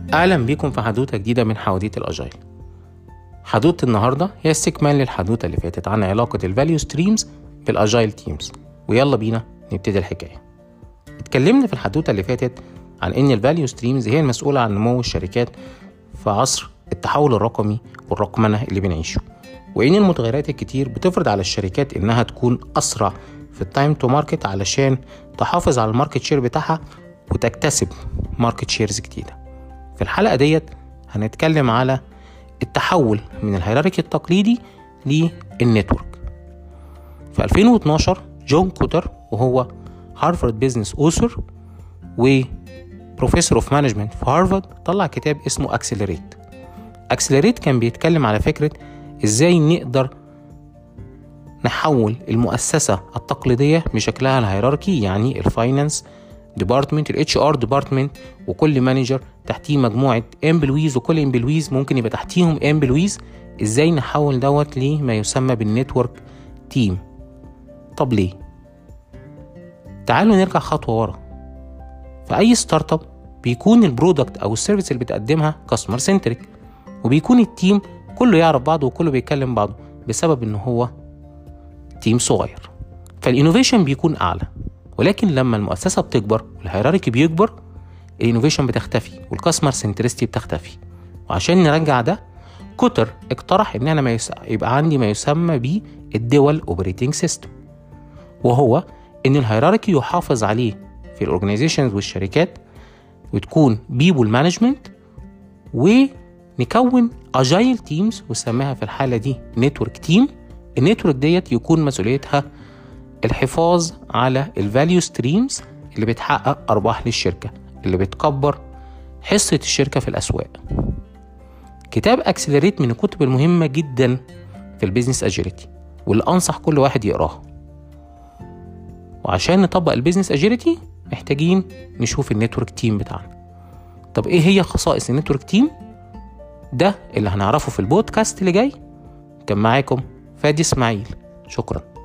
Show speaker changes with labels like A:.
A: أهلا بيكم في حدوتة جديدة من حواديت الأجايل حدوتة النهاردة هي استكمال للحدوتة اللي فاتت عن علاقة الفاليو ستريمز بالأجايل تيمز ويلا بينا نبتدي الحكاية اتكلمنا في الحدوتة اللي فاتت عن إن الفاليو ستريمز هي المسؤولة عن نمو الشركات في عصر التحول الرقمي والرقمنة اللي بنعيشه وإن المتغيرات الكتير بتفرض على الشركات إنها تكون أسرع في التايم تو ماركت علشان تحافظ على الماركت شير بتاعها وتكتسب ماركت شيرز جديدة في الحلقة ديت هنتكلم على التحول من الهيراركي التقليدي للنتورك في 2012 جون كوتر وهو هارفارد بيزنس اوثر وبروفيسور اوف مانجمنت في هارفارد طلع كتاب اسمه اكسلريت اكسلريت كان بيتكلم على فكرة ازاي نقدر نحول المؤسسة التقليدية بشكلها الهيراركي يعني الفاينانس ديبارتمنت الاتش ار ديبارتمنت وكل مانجر تحتيه مجموعه امبلويز وكل امبلويز ممكن يبقى تحتيهم امبلويز ازاي نحول دوت لما يسمى بالنتورك تيم طب ليه تعالوا نرجع خطوه ورا في اي ستارت اب بيكون البرودكت او السيرفيس اللي بتقدمها كاستمر سنتريك وبيكون التيم كله يعرف بعضه وكله بيتكلم بعضه بسبب ان هو تيم صغير فالانوفيشن بيكون اعلى ولكن لما المؤسسة بتكبر والهيراركي بيكبر الانوفيشن بتختفي والكاستمر سنترستي بتختفي وعشان نرجع ده كوتر اقترح ان انا ما يس... يبقى عندي ما يسمى بالدول اوبريتنج سيستم وهو ان الهيراركي يحافظ عليه في الاورجنايزيشنز والشركات وتكون بيبول مانجمنت ونكون اجايل تيمز وسماها في الحاله دي نتورك تيم النتورك ديت يكون مسؤوليتها الحفاظ على الفاليو ستريمز اللي بتحقق ارباح للشركه اللي بتكبر حصه الشركه في الاسواق كتاب اكسلريت من الكتب المهمه جدا في البيزنس اجيلتي واللي انصح كل واحد يقراها وعشان نطبق البيزنس اجيلتي محتاجين نشوف النتورك تيم بتاعنا طب ايه هي خصائص النتورك تيم ده اللي هنعرفه في البودكاست اللي جاي كان معاكم فادي اسماعيل شكرا